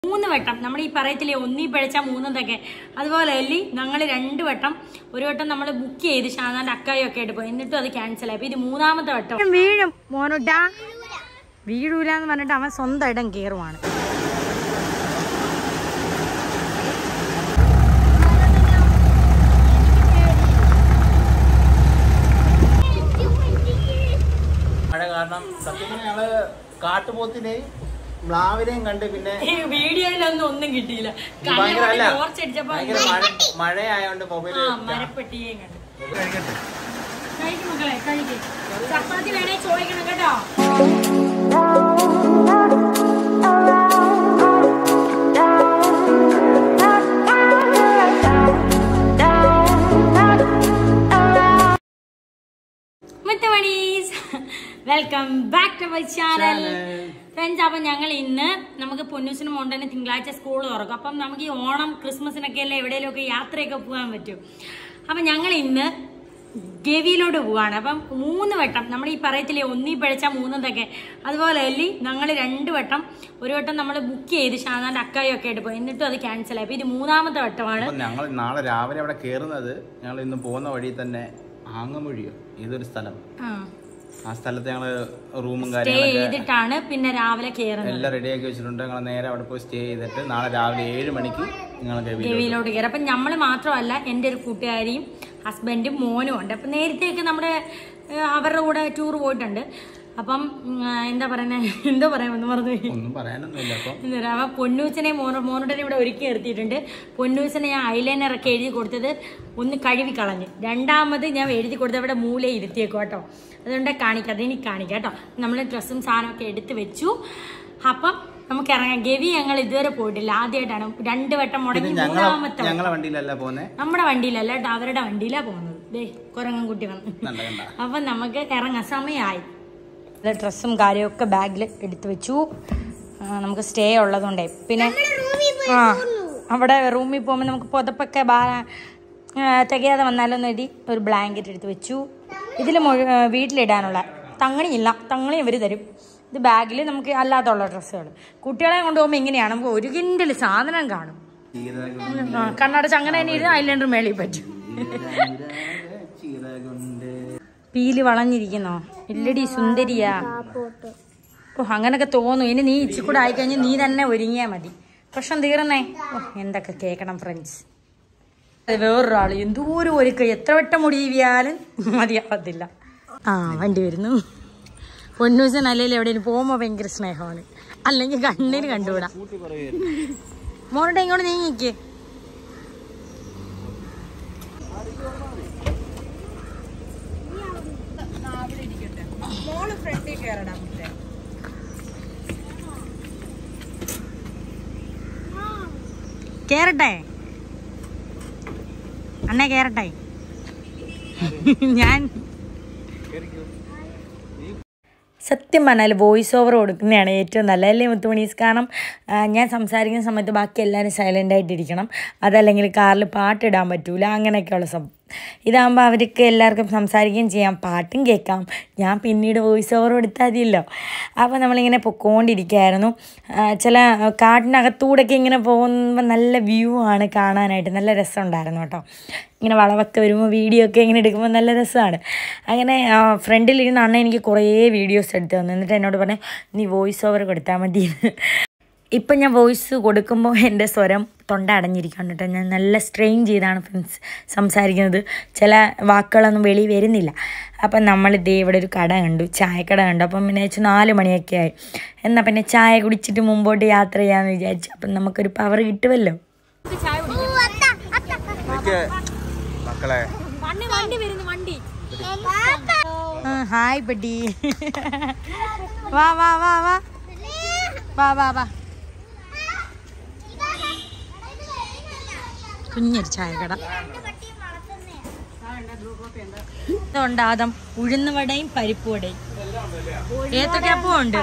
മൂന്ന് വട്ടം നമ്മൾ ഈ പറയത്തില്ലേ ഒന്നീ പഴിച്ച മൂന്നെന്നൊക്കെ അതുപോലെ അല്ലേ ഞങ്ങൾ രണ്ട് വട്ടം ഒരു വട്ടം നമ്മൾ ബുക്ക് ചെയ്ത് ഷാനാന്റെ അക്കായും ഒക്കെ ആയിട്ട് പോയി എന്നിട്ടും അത് ക്യാൻസൽ ആയി അപ്പൊ ഇത് മൂന്നാമത്തെ വട്ടം വീഴും മോനോട്ടാ വീഴൂലെന്ന് പറഞ്ഞിട്ട് അവൻ സ്വന്തം ഇടം കയറുവാണ് മഴ കാരണം സത്യം പറഞ്ഞാൽ ഞങ്ങള് കാട്ടുപോത്തിനെയും മ്ലാവിനെയും കണ്ട് പിന്നെ ഈ വീഡിയോയിലൊന്നും ഒന്നും കിട്ടിയില്ല ഇത് ഭയങ്കര അല്ല ടോർച്ച് അടിച്ചപ്പോ ഭയങ്കര മഴ മഴയായോണ്ട് മൊബൈല് ആ മരപ്പെട്ടിയേയും കണ്ടു കഴിക്കട്ടെ കഴിക്കും മക്കളെ കഴിക്കും ചപ്പാത്തി വേണേ ചോദിക്കണം കേട്ടോ welcome back to my channel friends അപ്പം ഞങ്ങൾ ഇന്ന് നമുക്ക് പൊന്നൂസിനും മോണ്ടന് തിങ്കളാഴ്ച സ്കൂൾ തുറക്കും അപ്പം നമുക്ക് ഈ ഓണം ക്രിസ്മസിനൊക്കെ അല്ലേ എവിടെയെങ്കിലുമൊക്കെ യാത്രയൊക്കെ പോകാൻ പറ്റും അപ്പം ഞങ്ങൾ ഇന്ന് ഗവിയിലോട്ട് പോവാണ് അപ്പം മൂന്ന് വട്ടം നമ്മൾ ഈ പറയത്തില്ലേ ഒന്നീ പഴിച്ച മൂന്നെന്നൊക്കെ അതുപോലെ അല്ലേ ഞങ്ങൾ രണ്ട് വട്ടം ഒരു വട്ടം നമ്മൾ ബുക്ക് ചെയ്ത് ഷാനാന്റെ അക്കായും ഒക്കെ ആയിട്ട് പോയി എന്നിട്ടും അത് ക്യാൻസൽ ആയി അപ്പൊ ഇത് മൂന്നാമത്തെ വട്ടമാണ് അപ്പൊ ഞങ്ങൾ നാളെ രാവിലെ അവിടെ കയറുന്നത് ഞങ്ങൾ ഇന്ന് പോകുന്ന വഴി തന്നെ ആങ്ങമൊഴിയോ ഏതൊരു സ്ഥലം ആ സ്ഥലത്ത് ഞങ്ങൾ റൂമും സ്റ്റേ കാര്യങ്ങളൊക്കെ ചെയ്തിട്ടാണ് പിന്നെ രാവിലെ കയറുന്നത് എല്ലാം റെഡിയാക്കി വെച്ചിട്ടുണ്ട് ഞങ്ങൾ നേരെ അവിടെ പോയി സ്റ്റേ ചെയ്തിട്ട് നാളെ രാവിലെ ഏഴ് മണിക്ക് ഞങ്ങൾ ഗവിയിൽ ഗവിയിലോട്ട് കയറി അപ്പം നമ്മൾ മാത്രമല്ല എൻ്റെ ഒരു കൂട്ടുകാരിയും ഹസ്ബൻഡും മോനും ഉണ്ട് അപ്പം നേരത്തെയൊക്കെ നമ്മുടെ ഏഹ്, അവരുടെ കൂടെ ടൂർ പോയിട്ടുണ്ട് അപ്പം ഉം, എന്താ പറയുന്നത് എന്തോ പറയാമെന്ന് മറന്നു പോയി ഒന്നും പറയാനൊന്നുമില്ല അപ്പം എന്താ അവ പൊന്നൂച്ചനെ മോനോ മോനുടനെ ഇവിടെ ഒരുക്കി നിർത്തിയിട്ടുണ്ട് പൊന്നൂച്ചനെ ഞാൻ ഐലൈനർ ഒക്കെ എഴുതി കൊടുത്തത് ഒന്ന് കഴുകി കളഞ്ഞ് രണ്ടാമത് ഞാൻ എഴുതി കൊടുത്തത് ഇവിടെ മൂല ഇരുത്തിയേക്കും കേട്ടോ അതുകൊണ്ട് കാണിക്കാം അതിനി കാണിക്കാം കേട്ടോ നമ്മൾ ഡ്രസ്സും സാധനമൊക്കെ എടുത്ത് വെച്ചു അപ്പം നമുക്ക് ഇറങ്ങാം ഗവി ഞങ്ങൾ ഇതുവരെ പോയിട്ടില്ല ആദ്യമായിട്ടാണ് രണ്ട് വട്ടം മുടങ്ങി ഞങ്ങളെ മൂന്നാമത്തെ ഞങ്ങളെ വണ്ടിയിലല്ല പോന്നെ നമ്മുടെ വണ്ടിയിലല്ല കേട്ടോ അവരുടെ വണ്ടിയിലാണ് പോകുന്നത് ദേ കുരങ്ങൻ കുട്ടി വന്ന് കണ്ട കണ്ട അപ്പം നമുക്ക് ഇറങ്ങാൻ സമയമായി ഡ്രസ്സും കാര്യമൊക്കെ ബാഗിൽ എടുത്തു വെച്ചു ആ, നമുക്ക് സ്റ്റേ ഉള്ളതുകൊണ്ടേ പിന്നെ ആ അവിടെ റൂമിൽ പോകുമ്പോൾ നമുക്ക് പുതപ്പൊക്കെ ബാ ആ, തികയാതെ വന്നാലൊന്നും എഴുതി ഒരു ബ്ലാങ്കറ്റ് എടുത്ത് വെച്ചു ഇതിൽ വീട്ടിലിടാനുള്ള തങ്ങണിയില്ല തങ്ങണി ഇവർ തരും ഇത് ബാഗിൽ നമുക്ക് അല്ലാത്തുള്ള ഡ്രസ്സുകൾ കുട്ടികളെ കൊണ്ടുപോകുമ്പോൾ ഇങ്ങനെയാണ് നമുക്ക് ഒരു കിൻഡൽ സാധനം കാണും ആ, കണ്ണടച്ച് അങ്ങനെ തന്നെ ഇരുന്ന് ഐലൻഡർ മേളിൽ പറ്റും പീല് വളഞ്ഞിരിക്കുന്നോ ഇല്ലടി സുന്ദരിയാ ഓ അങ്ങനൊക്കെ തോന്നും ഇനി നീ ഇച്ചി കൂടെ ആയിക്കഴിഞ്ഞ് നീ തന്നെ ഒരുങ്ങിയാ മതി പ്രശ്നം തീർന്നേ ഓ എന്തൊക്കെ കേക്കണം ഫ്രണ്ട്സ് അത് വേറൊരാള് എന്തോരം ഒരുക്ക എത്ര വട്ടം മുടിവിയാലും മതിയാവത്തില്ല ആ വണ്ടി വരുന്നു പൊന്നൂസൻ അല്ലെങ്കിൽ എവിടെയും പോകുമ്പോ ഭയങ്കര സ്നേഹമാണ് അല്ലെങ്കിൽ കണ്ണിന് കണ്ടുകൂടാ മോനോട്ടെ ഇങ്ങോട്ട് നീങ്ങിക്കേ കേറട്ടെ അണ്ണേ കേറട്ടെ ഞാൻ സത്യം പറഞ്ഞാൽ വോയിസ് ഓവർ കൊടുക്കുന്നതാണ് ഏറ്റവും നല്ല അല്ലേ മുത്തുമണീസ് കാരണം ആ, ഞാൻ സംസാരിക്കുന്ന സമയത്ത് ബാക്കി എല്ലാവരും സൈലൻ്റ് ആയിട്ടിരിക്കണം അതല്ലെങ്കിൽ കാറിൽ പാട്ടിടാൻ പറ്റൂല അങ്ങനെയൊക്കെയുള്ള സം ഇതാകുമ്പോൾ അവർക്ക് എല്ലാവർക്കും സംസാരിക്കുകയും ചെയ്യാം പാട്ടും കേൾക്കാം ഞാൻ പിന്നീട് വോയിസ് ഓവർ കൊടുത്താൽ മതിയല്ലോ അപ്പോൾ നമ്മളിങ്ങനെ പൊക്കോണ്ടിരിക്കുകയായിരുന്നു ആ, ചില കാട്ടിനകത്തൂടെയൊക്കെ ഇങ്ങനെ പോകുമ്പോൾ നല്ല വ്യൂ ആണ് കാണാനായിട്ട് നല്ല രസമുണ്ടായിരുന്നു കേട്ടോ ഇങ്ങനെ വളവൊക്കെ വരുമ്പോൾ വീഡിയോ ഒക്കെ ഇങ്ങനെ എടുക്കുമ്പോൾ നല്ല രസമാണ് അങ്ങനെ ഫ്രണ്ടിലിരുന്ന അണ്ണ എനിക്ക് കുറേ വീഡിയോസ് എടുത്ത് തന്നു എന്നിട്ട് എന്നോട് പറഞ്ഞു നീ വോയിസ് ഓവർ കൊടുത്താൽ മതി ഇപ്പം ഞാൻ വോയിസ് കൊടുക്കുമ്പോൾ എൻ്റെ സ്വരം തൊണ്ട അടഞ്ഞിരിക്കുകയാണ് കേട്ടോ ഞാൻ നല്ല സ്ട്രെയിൻ ചെയ്താണ് ഫ്രണ്ട്സ് സംസാരിക്കുന്നത് ചില വാക്കുകളൊന്നും വെളി വരുന്നില്ല അപ്പം നമ്മൾ ദേ ഇവിടെ ഒരു കട കണ്ടു ചായക്കട കണ്ടു അപ്പം പിന്നെ വെച്ച് നാല് മണിയൊക്കെ ആയി എന്നാൽ പിന്നെ ചായ കുടിച്ചിട്ട് മുമ്പോട്ട് യാത്ര ചെയ്യാമെന്ന് വിചാരിച്ചു അപ്പം നമുക്കൊരു പവർ കിട്ടുമല്ലോ മക്കളെ വണ്ടി വരുന്നു വണ്ടി ഹായ് ബഡി വാ വാ വാ വാ വാ വാ വാ കുഞ്ഞൊരു ചായക്കട ഇതുണ്ട് ആദം ഉഴുന്നുവടയും പരിപ്പുവടയും ഏത്തക്കപ്പവും ഉണ്ട്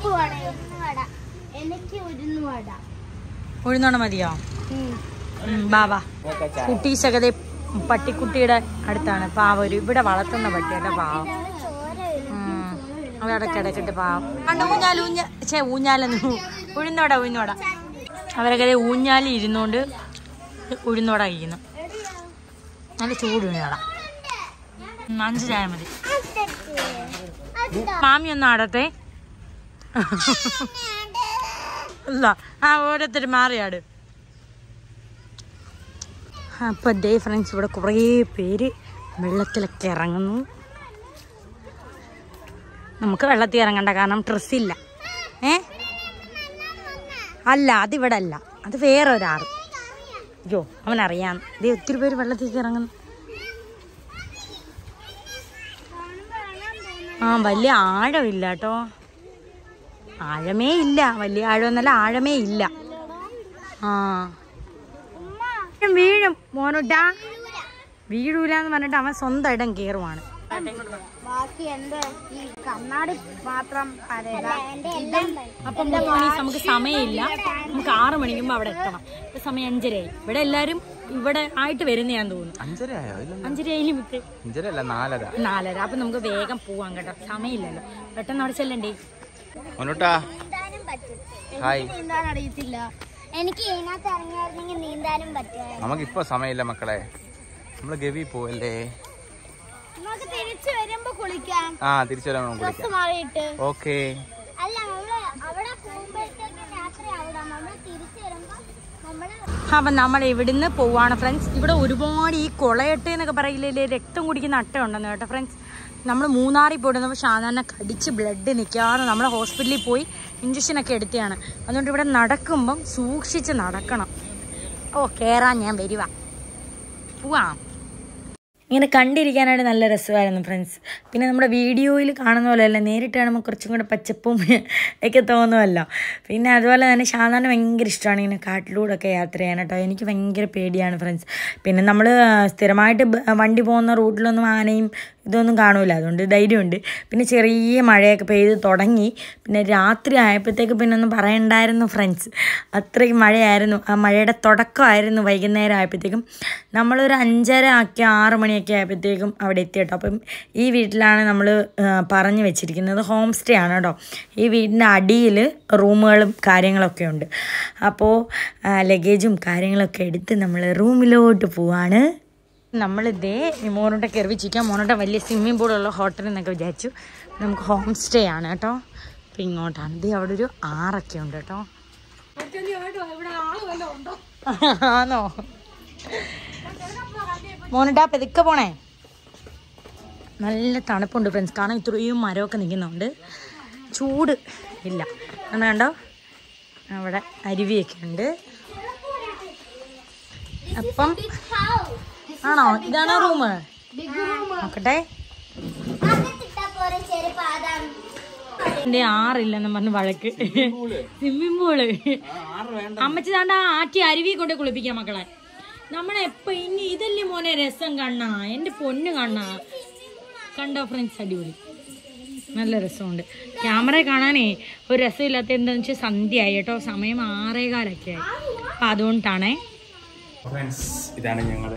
എനിക്ക് ഉരുന്നുവട ഉഴുന്നോണ മതിയോ ഉം, വാ വാ കുട്ടീശൊക്കെ ദേ പട്ടിക്കുട്ടിയുടെ അടുത്താണ് പാവൊരു ഇവിടെ വളർത്തുന്ന പട്ടിയുടെ പാവം ഉം. അവിടെ കിടക്കിട്ട് പാവം കണ്ട ഊഞ്ഞാൽ ഊഞ്ഞ ചേ ഊഞ്ഞാലെന്ന് ഉഴുന്നോട ഉഴുന്നോട അവരൊക്കെ ദേ ഊഞ്ഞാലി ഇരുന്നുകൊണ്ട് ഉഴുന്നോട കഴിക്കുന്നു നല്ല ചൂട് ഉഴുന്നോട ഉം, അഞ്ച് ചായ മതി മാമി ഒന്ന് ആടത്തെ അല്ല ആ ഓരോരുത്തർ മാറിയാട് അപ്പൊ ദേ ഫ്രണ്ട്സ് ഇവിടെ കുറേ പേര് വെള്ളത്തിലൊക്കെ ഇറങ്ങുന്നു നമുക്ക് വെള്ളത്തിൽ ഇറങ്ങണ്ട കാരണം ഡ്രസ്സില്ല ഏ അല്ല അതിവിടെ അല്ല അത് വേറെ ഒരാൾ അയ്യോ അവനറിയാം ദേ ഒത്തിരി പേര് വെള്ളത്തിലേക്ക് ഇറങ്ങുന്നു ആ വലിയ ആഴമില്ല കേട്ടോ ആഴമേ ഇല്ല വലിയ ആഴമെന്നല്ല ആഴമേ ഇല്ല ആ വീഴും മോനുട്ടാ വീഴൂലെന്ന് പറഞ്ഞിട്ട് അവൻ സ്വന്തം ഇടം കയറുവാണ് ബാക്കി എന്റെ ഈ കണ്ണാടി മാത്രം പരേത ഇതും അപ്പം പോണീസ് നമുക്ക് സമയമില്ല നമുക്ക് ആറ് മണിക്കുമ്പോൾ അവിടെ എത്തണം ഇപ്പൊ സമയം അഞ്ചരയായി ഇവിടെ എല്ലാരും ഇവിടെ ആയിട്ട് വരുന്നയാന്ന് തോന്നുന്നു അഞ്ചരയായോ ഇല്ല അഞ്ചരയായി മുത്ത് അഞ്ചര അല്ല നാലര നാലര അപ്പൊ നമുക്ക് വേഗം പോവാം കേട്ടോ സമയമില്ലല്ലോ പെട്ടെന്ന് അവിടെ ചെല്ലണ്ടേ മോനോട്ടാ നീന്താനും പറ്റും ഹായ് നീന്താൻ അറിയത്തില്ല എനിക്ക് ഇതിനകത്ത് ഇറങ്ങിയായിരുന്നെങ്കിൽ നീന്താനും പറ്റുമായിരുന്നു നമുക്കിപ്പോ സമയമില്ല മക്കളെ നമ്മള് ഗവി പോവല്ലേ നമുക്ക് തിരിച്ചു വരുമ്പോ കുളിക്കാം ആ തിരിച്ചു വരാൻ നമുക്ക് ഡ്രസ് വിളിക്കാം മാറിയിട്ട് ഓക്കേ അല്ല നമ്മള് അവിടെ പോകുമ്പോഴത്തേക്ക് രാത്രി അവിടെ നമ്മൾ തിരിച്ചു വരുമ്പോ നമ്മള് അപ്പം നമ്മൾ ഇവിടുന്ന് പോവാണ് ഫ്രണ്ട്സ് ഇവിടെ ഒരുപാട് ഈ കൊളയട്ട എന്നൊക്കെ പറയില്ലേ രക്തം കുടിക്കുന്ന അട്ട ഉണ്ടെന്ന് കേട്ടോ ഫ്രണ്ട്സ് നമ്മൾ മൂന്നാറിൽ പോയിടുന്നപ്പോൾ സാധാരണ കടിച്ച് ബ്ലഡ് നിൽക്കാതെ നമ്മൾ ഹോസ്പിറ്റലിൽ പോയി ഇഞ്ചക്ഷനൊക്കെ എടുത്തതാണ് അതുകൊണ്ട് ഇവിടെ നടക്കുമ്പം സൂക്ഷിച്ച് നടക്കണം ഓ കയറാൻ ഞാൻ വരുവാ പോവാം ഇങ്ങനെ കണ്ടിരിക്കാനായിട്ട് നല്ല രസമായിരുന്നു ഫ്രണ്ട്സ് പിന്നെ നമ്മുടെ വീഡിയോയിൽ കാണുന്ന പോലെയല്ല നേരിട്ട് കാണുമ്പോൾ കുറച്ചും കൂടെ പച്ചപ്പും ഒക്കെ തോന്നുമല്ലോ പിന്നെ അതുപോലെ തന്നെ സാധാരണ ഭയങ്കര ഇഷ്ടമാണ് ഇങ്ങനെ കാട്ടിലൂടെ ഒക്കെ യാത്ര ചെയ്യാൻ കേട്ടോ എനിക്ക് ഭയങ്കര പേടിയാണ് ഫ്രണ്ട്സ് പിന്നെ നമ്മൾ സ്ഥിരമായിട്ട് ബ- വണ്ടി പോകുന്ന റൂട്ടിലൊന്നും ആനയും ഇതൊന്നും കാണൂല അതുകൊണ്ട് ധൈര്യമുണ്ട് പിന്നെ ചെറിയ മഴയൊക്കെ പെയ്ത് തുടങ്ങി പിന്നെ രാത്രി ആയപ്പോഴത്തേക്ക് പിന്നെ ഒന്നും പറയണ്ടായിരുന്നു ഫ്രണ്ട്സ് അത്രയ്ക്ക് മഴയായിരുന്നു ആ മഴയുടെ തുടക്കമായിരുന്നു വൈകുന്നേരം ആയപ്പോഴത്തേക്കും നമ്മളൊരു അഞ്ചര ആക്കി ആറ് മണിയൊക്കെ ആയപ്പോഴത്തേക്കും അവിടെ എത്തി കേട്ടോ അപ്പം ഈ വീട്ടിലാണ് നമ്മൾ പറഞ്ഞു വെച്ചിരിക്കുന്നത് ഹോം സ്റ്റേ ആണ് കേട്ടോ ഈ വീടിൻ്റെ അടിയിൽ റൂമുകളും കാര്യങ്ങളൊക്കെ ഉണ്ട് അപ്പോൾ ലഗേജും കാര്യങ്ങളൊക്കെ എടുത്ത് നമ്മൾ റൂമിലോട്ട് പോവാണ് നമ്മളിതേ മോനോട്ടെ കയറി വെച്ചിരിക്കാം മോനോട്ടെ വലിയ സ്വിമ്മിംഗ് പൂളുള്ള ഹോട്ടൽ എന്നൊക്കെ വിചാരിച്ചു നമുക്ക് ഹോം സ്റ്റേ ആണ് കേട്ടോ അപ്പം ഇങ്ങോട്ടാണ് ഇത് അവിടെ ഒരു ആറൊക്കെ ഉണ്ട് കേട്ടോ ആണോ മോനോട്ടാ പെതുക്കെ പോണേ നല്ല തണുപ്പുണ്ട് ഫ്രണ്ട്സ് കാരണം ഇത്രയും മരമൊക്കെ നിൽക്കുന്നുണ്ട് ചൂട് ഇല്ല എന്ന് കണ്ടോ അവിടെ അരുവിയൊക്കെ ഉണ്ട് അപ്പം ആണോ ഇതാണോ റൂം നോക്കട്ടെ പോരെ ചെരുപ്പ് അതാണ് എന്റെ ആറില്ലെന്ന് പറഞ്ഞ് വഴക്ക് സ്വിമ്മിംഗ് പൂള് അമ്മച്ചി താണ്ട ആറ്റി അരുവി കൊണ്ട് കുളിപ്പിക്കാം മക്കളെ നമ്മളെപ്പ ഇനി ഇതല്ലേ മോനെ രസം കണ്ണാ എന്റെ പൊന്ന് കണ്ണാ കണ്ടോ ഫ്രണ്ട്സ് അടിപൊളി നല്ല രസമുണ്ട് ക്യാമറ കാണാനേ ഒരു രസമില്ലാത്ത എന്താണെന്ന് വെച്ചാൽ സന്ധ്യയായി കേട്ടോ സമയം ആറേകാലൊക്കെ ആയി അപ്പം അതുകൊണ്ടാണേ ഫ്രണ്ട്സ് ഇതാണ് ഞങ്ങള്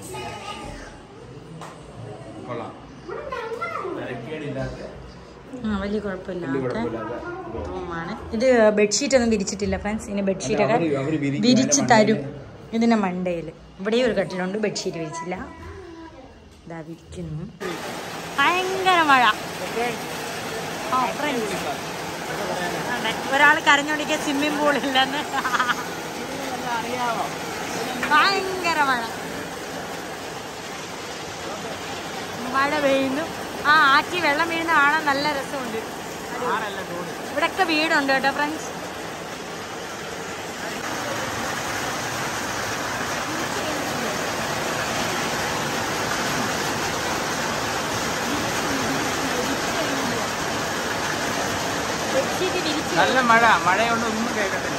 കൊള്ളാം തിരക്കേടില്ലാത്ത ആ വലിയ കുഴപ്പമില്ലാത്ത കുഴപ്പമില്ലാത്ത റൂമാണ് ഇത് ബെഡ്ഷീറ്റ് ഒന്നും വിരിച്ചിട്ടില്ല ഫ്രണ്ട്സ് ഇനി ബെഡ്ഷീറ്റ് ഒക്കെ അവര് അവര് വിരിക്കും. വിരിച്ച് തരും ഇതിന്റെ മണ്ടയിൽ ഇവിടെയും ഒരു കട്ടിലുണ്ട് ബെഡ്ഷീറ്റ് വിരിച്ചില്ല ഇതാ വിരിക്കുന്നു ഭയങ്കര മഴ ആ, friends. ആണ്ടെ. ഒരാൾ കരഞ്ഞോണ്ടിരിക്കുക സ്വിമ്മിംഗ് പൂളില്ലെന്ന് ഭയങ്കര മഴ മഴ പെയ്യുന്നു ആ ആറ്റി വെള്ളം വീഴുന്ന കാണാൻ നല്ല രസമുണ്ട് ഇവിടൊക്കെ വീടുണ്ട് കേട്ടോ ഫ്രണ്ട്സ് ബെഡ്ഷീറ്റ് വിരിച്ചു നല്ല മഴ മഴയൊന്നും ഒന്നും കേൾക്കത്തില്ല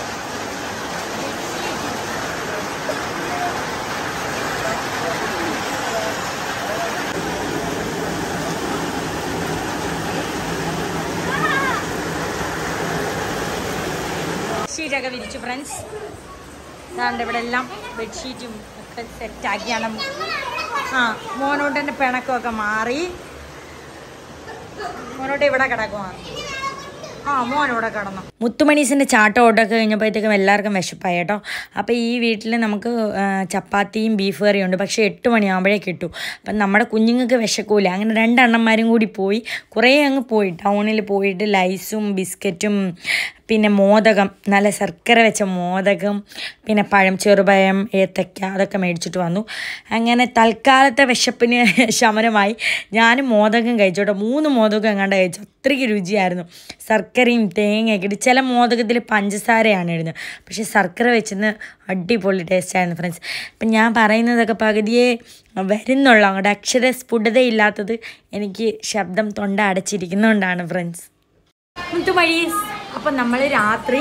ബെഡ്ഷീറ്റൊക്കെ വിരിച്ചു ഫ്രണ്ട്സ് അതാണ്ട് ഇവിടെ എല്ലാം ബെഡ്ഷീറ്റും ഒക്കെ സെറ്റാക്കിയാണ് ആ മോനോട്ടൻ്റെ പിണക്കമൊക്കെ മാറി മോനോട്ട് ഇവിടെ കിടക്കുവാണ് ആ മോനോടെ കിടന്നു മുത്തുമണീസിൻ്റെ ചാട്ട ഓട്ടമൊക്കെ കഴിഞ്ഞപ്പോഴത്തേക്കും എല്ലാവർക്കും വിശപ്പായി കേട്ടോ അപ്പോൾ ഈ വീട്ടിൽ നമുക്ക് ആ, ചപ്പാത്തിയും ബീഫ് കറിയും ഉണ്ട് പക്ഷേ എട്ട് മണിയാകുമ്പോഴേ കിട്ടൂ അപ്പം നമ്മുടെ കുഞ്ഞുങ്ങൾക്ക് വിശക്കൂല അങ്ങനെ രണ്ടെണ്ണന്മാരും കൂടി പോയി കുറേ അങ്ങ് പോയി ടൗണിൽ പോയിട്ട് ലൈസും ബിസ്ക്കറ്റും പിന്നെ മോദകം നല്ല ശർക്കര വെച്ച മോദകം പിന്നെ പഴം ചെറുപഴം ഏത്തക്ക അതൊക്കെ മേടിച്ചിട്ട് വന്നു അങ്ങനെ തൽക്കാലത്തെ വിശപ്പിന് ശമനമായി ഞാനും മോദകം കഴിച്ചു കേട്ടോ മൂന്ന് മോദകം എങ്ങാണ്ട് കഴിച്ചു അത്രയ്ക്ക് രുചിയായിരുന്നു ശർക്കരയും തേങ്ങയൊക്കെ ഇട്ട് ചില മോദകത്തിൽ പഞ്ചസാരയാണ് ഇടുന്നത് പക്ഷേ ശർക്കര വെച്ചെന്ന് അടിപൊളി ടേസ്റ്റായിരുന്നു ഫ്രണ്ട്സ് അപ്പം ഞാൻ പറയുന്നതൊക്കെ പകുതിയെ വരുന്നുള്ളൂ അങ്ങോട്ട് അക്ഷര സ്ഫുടതയില്ലാത്തത് എനിക്ക് ശബ്ദം തൊണ്ട അടച്ചിരിക്കുന്നതുകൊണ്ടാണ് ഫ്രണ്ട്സ് മുത്തുമഴീസ് അപ്പം നമ്മൾ രാത്രി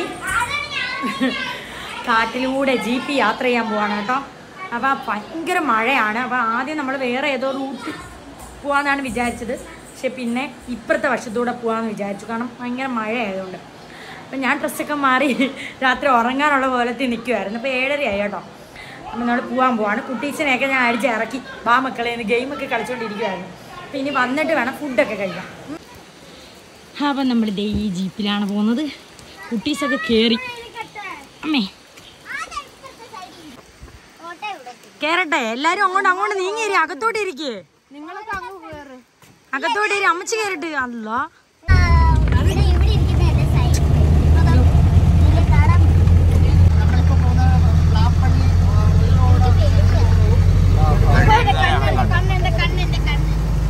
കാട്ടിലൂടെ ജീപ്പ് യാത്ര ചെയ്യാൻ പോവാണ് കേട്ടോ അപ്പോൾ ഭയങ്കര മഴയാണ് അപ്പോൾ ആദ്യം നമ്മൾ വേറെ ഏതോ റൂട്ട് പോകാമെന്നാണ് വിചാരിച്ചത് പക്ഷെ പിന്നെ ഇപ്പുറത്തെ വശത്തൂടെ പോകാമെന്ന് വിചാരിച്ചു കാരണം ഭയങ്കര മഴയായതുകൊണ്ട് അപ്പം ഞാൻ ഡ്രസ്സൊക്കെ മാറി രാത്രി ഉറങ്ങാനുള്ള പോലത്തിൽ നിൽക്കുമായിരുന്നു അപ്പോൾ ഏഴരയായി കേട്ടോ അപ്പം നമ്മൾ പോകാൻ പോവാണ് കുട്ടീസിനെയൊക്കെ ഞാൻ അടിച്ച് ഇറക്കി വാ മക്കളെ എന്ന് ഗെയിമൊക്കെ കളിച്ചുകൊണ്ടിരിക്കുമായിരുന്നു അപ്പം ഇനി വന്നിട്ട് വേണം ഫുഡൊക്കെ കഴിക്കാം അപ്പം നമ്മൾ ദേ ഈ ജീപ്പിലാണ് പോകുന്നത് കുട്ടീസൊക്കെ കയറി അമ്മേ ഓട്ടെ ഇവിടെ കേറട്ടെ എല്ലാരും അങ്ങോട്ട് അങ്ങോട്ട് നീങ്ങിരി അകത്തോട്ട് ഇരിക്കേ നിങ്ങളൊക്കെ അങ്ങ് കയറ് അകത്തോട്ട് ഇരി അമ്മച്ചി കയറിട്ട് അല്ല ഇവിടെ ഇവിടെ ഇരിക്കുന്ന എന്റെ സൈഡ് ഇതിൽ കാണാൻ കണ്ണെന്റെ കണ്ണെന്റെ കണ്ണ്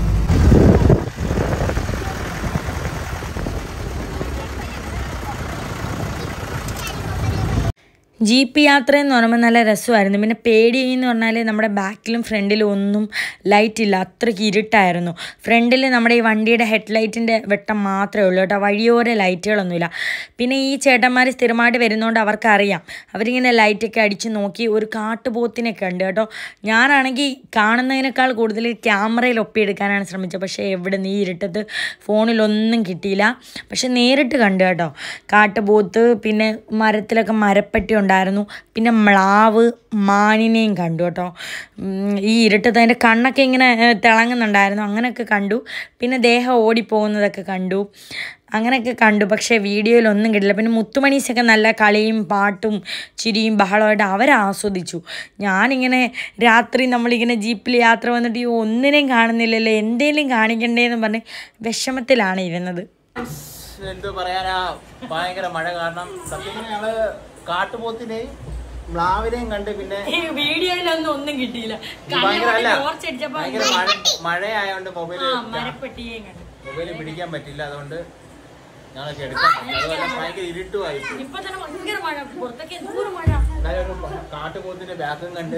ജീപ്പ് യാത്ര എന്ന് പറയുമ്പോൾ നല്ല രസമായിരുന്നു പിന്നെ പേടി എന്ന് പറഞ്ഞാൽ നമ്മുടെ ബാക്കിലും ഫ്രണ്ടിലും ഒന്നും ലൈറ്റ് ഇല്ല അത്രയ്ക്ക് ഇരുട്ടായിരുന്നു ഫ്രണ്ടിൽ നമ്മുടെ ഈ വണ്ടിയുടെ ഹെഡ് ലൈറ്റിൻ്റെ വെട്ടം മാത്രമേ ഉള്ളൂ കേട്ടോ വഴിയോര ലൈറ്റുകളൊന്നുമില്ല പിന്നെ ഈ ചേട്ടന്മാർ സ്ഥിരമായിട്ട് വരുന്നതുകൊണ്ട് അവർക്കറിയാം അവരിങ്ങനെ ലൈറ്റൊക്കെ അടിച്ച് നോക്കി ഒരു കാട്ടുപോത്തിനൊക്കെ ഉണ്ട് കേട്ടോ ഞാനാണെങ്കിൽ കാണുന്നതിനേക്കാൾ കൂടുതൽ ക്യാമറയിൽ ഒപ്പിയെടുക്കാനാണ് ശ്രമിച്ചത് പക്ഷേ എവിടെ നീ ഇരുട്ടത്ത് ഫോണിലൊന്നും കിട്ടിയില്ല പക്ഷെ നേരിട്ട് കണ്ടു കേട്ടോ കാട്ടുപോത്ത് പിന്നെ മരത്തിലൊക്കെ മരപ്പെട്ടി ഉണ്ടായിരുന്നു പിന്നെ മ്ലാവ് മാനിനെയും കണ്ടു കേട്ടോ ഉം, ഈ ഇരുട്ടത്ത് അതിൻ്റെ കണ്ണൊക്കെ ഇങ്ങനെ ഏഹ്, തിളങ്ങുന്നുണ്ടായിരുന്നു അങ്ങനെയൊക്കെ കണ്ടു പിന്നെ ദേഹം ഓടിപ്പോകുന്നതൊക്കെ കണ്ടു അങ്ങനെയൊക്കെ കണ്ടു പക്ഷേ വീഡിയോയിലൊന്നും കിട്ടില്ല പിന്നെ മുത്തുമണീസൊക്കെ നല്ല കളിയും പാട്ടും ചിരിയും ബഹളമായിട്ട് അവരെ ആസ്വദിച്ചു ഞാനിങ്ങനെ രാത്രി നമ്മളിങ്ങനെ ജീപ്പിൽ യാത്ര വന്നിട്ട് ഈ ഒന്നിനെയും കാണുന്നില്ലല്ലോ എന്തേലും കാണിക്കണ്ടേന്ന് പറഞ്ഞ് വിഷമത്തിലാണ് ഇരുന്നത് എന്തോ പറയാനാ ഭയങ്കര മഴ കാരണം സത്യം പറഞ്ഞാ ഞങ്ങള് കാട്ടുപോത്തിനെയും മ്ലാവിനെയും കണ്ട് പിന്നെ വീഡിയോയിലൊന്നും ഒന്നും കിട്ടിയില്ല ഭയങ്കര അല്ല ഭയങ്കര മഴ മഴയായോണ്ട് മൊബൈല് മരപ്പെട്ടിയേയും കണ്ടു മൊബൈല് പിടിക്കാൻ പറ്റില്ല അതുകൊണ്ട് ഞങ്ങൾക്ക് എടുക്കാൻ പറ്റില്ല അതുപോലെ ഭയങ്കര ഇരുട്ടുമായി പോയി. ഇപ്പൊ തന്നെ ഭയങ്കര മഴ പുറത്തൊക്കെ എന്തോരം മഴ എന്നാലും ഒരു കാട്ടുപോത്തിന്റെ ബാക്കും കണ്ട്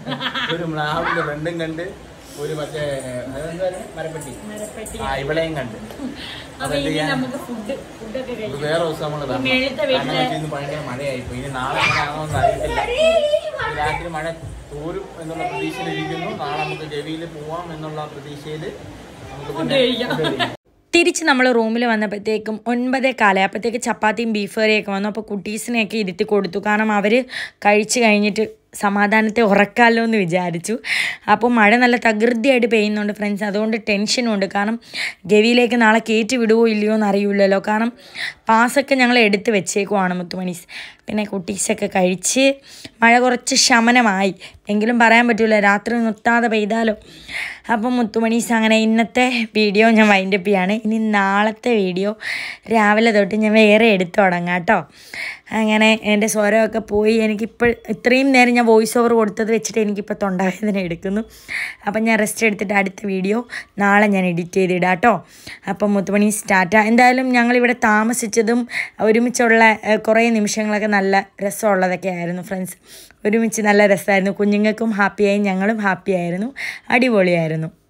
ഒരു മ്ലാവിന്റെ ഫ്രണ്ടും കണ്ട് ഒരു മറ്റേ അതെന്താ പറയുക? മരപ്പെട്ടി മരപ്പെട്ടി ആ ഇവളെയും കണ്ട് അപ്പൊ ഇനി നമുക്ക് ഫുഡ് ഫുഡൊക്കെ ഇത് കഴിക്കാം വേറെ ദിവസം നമ്മൾ വരണം മേളത്തെ കാരണം വീട്ടിലെ- വെച്ചാൽ ഇന്ന് ഭയങ്കര മഴയായി പോയി ഇനി നാളെ എങ്ങനെയാണെന്നൊന്നും അറിയത്തില്ല ഇന്ന് രാത്രി മഴ തോരും എന്നുള്ള പ്രതീക്ഷയിലിരിക്കുന്നു നാളെ നമുക്ക് ഗവിയിൽ പോവാം എന്നുള്ള പ്രതീക്ഷയിൽ നമുക്ക് പിന്നെ കഴിക്കാം. ഫുഡ് കഴിക്കാം. തിരിച്ച് നമ്മൾ റൂമിൽ വന്നപ്പോഴത്തേക്കും ഒൻപതേ കാലം അപ്പോഴത്തേക്ക് ചപ്പാത്തിയും ബീഫ് കറിയൊക്കെ വന്നു അപ്പോൾ കുട്ടീസിനെയൊക്കെ ഇരുത്തി കൊടുത്തു കാരണം അവർ കഴിച്ച് കഴിഞ്ഞിട്ട് സമാധാനത്തെ ഉറക്കാമല്ലോ എന്ന് വിചാരിച്ചു അപ്പോൾ മഴ നല്ല തകൃതിയായിട്ട് പെയ്യുന്നുണ്ട് ഫ്രണ്ട്സ് അതുകൊണ്ട് ടെൻഷനും ഉണ്ട് കാരണം ഗവിയിലേക്ക് നാളെ കയറ്റി വിടുവോ ഇല്ലയോ എന്ന് അറിയില്ലല്ലോ കാരണം പാസ്സൊക്കെ ഞങ്ങൾ എടുത്ത് വെച്ചേക്കുവാണ് മുത്തുമണീസ് പിന്നെ കുട്ടീസൊക്കെ കഴിച്ച് മഴ കുറച്ച് ശമനമായി എങ്കിലും പറയാൻ പറ്റില്ല രാത്രി നിർത്താതെ പെയ്താലോ അപ്പം മുത്തുമണീസ് അങ്ങനെ ഇന്നത്തെ വീഡിയോ ഞാൻ വൈൻഡപ്പ് ചെയ്യാണ് ഇനി നാളത്തെ വീഡിയോ രാവിലെ തൊട്ട് ഞാൻ വേറെ എടുത്തു തുടങ്ങാം കേട്ടോ അങ്ങനെ എൻ്റെ സ്വരമൊക്കെ പോയി എനിക്കിപ്പോൾ ഇത്രയും നേരം ഞാൻ വോയിസ് ഓവർ കൊടുത്തത് വെച്ചിട്ട് എനിക്കിപ്പോൾ തൊണ്ടവേദന എടുക്കുന്നു അപ്പം ഞാൻ റെസ്റ്റ് എടുത്തിട്ട് അടുത്ത വീഡിയോ നാളെ ഞാൻ എഡിറ്റ് ചെയ്തിടാം കേട്ടോ അപ്പം മുത്തുമണി സ്റ്റാർട്ട എന്തായാലും ഞങ്ങളിവിടെ താമസിച്ചതും ഒരുമിച്ചുള്ള ഏഹ്, കുറേ നിമിഷങ്ങളൊക്കെ നല്ല രസമുള്ളതൊക്കെ ആയിരുന്നു ഫ്രണ്ട്സ് ഒരുമിച്ച് നല്ല രസമായിരുന്നു കുഞ്ഞുങ്ങൾക്കും ഹാപ്പിയായി ഞങ്ങളും ഹാപ്പിയായിരുന്നു അടിപൊളിയായിരുന്നു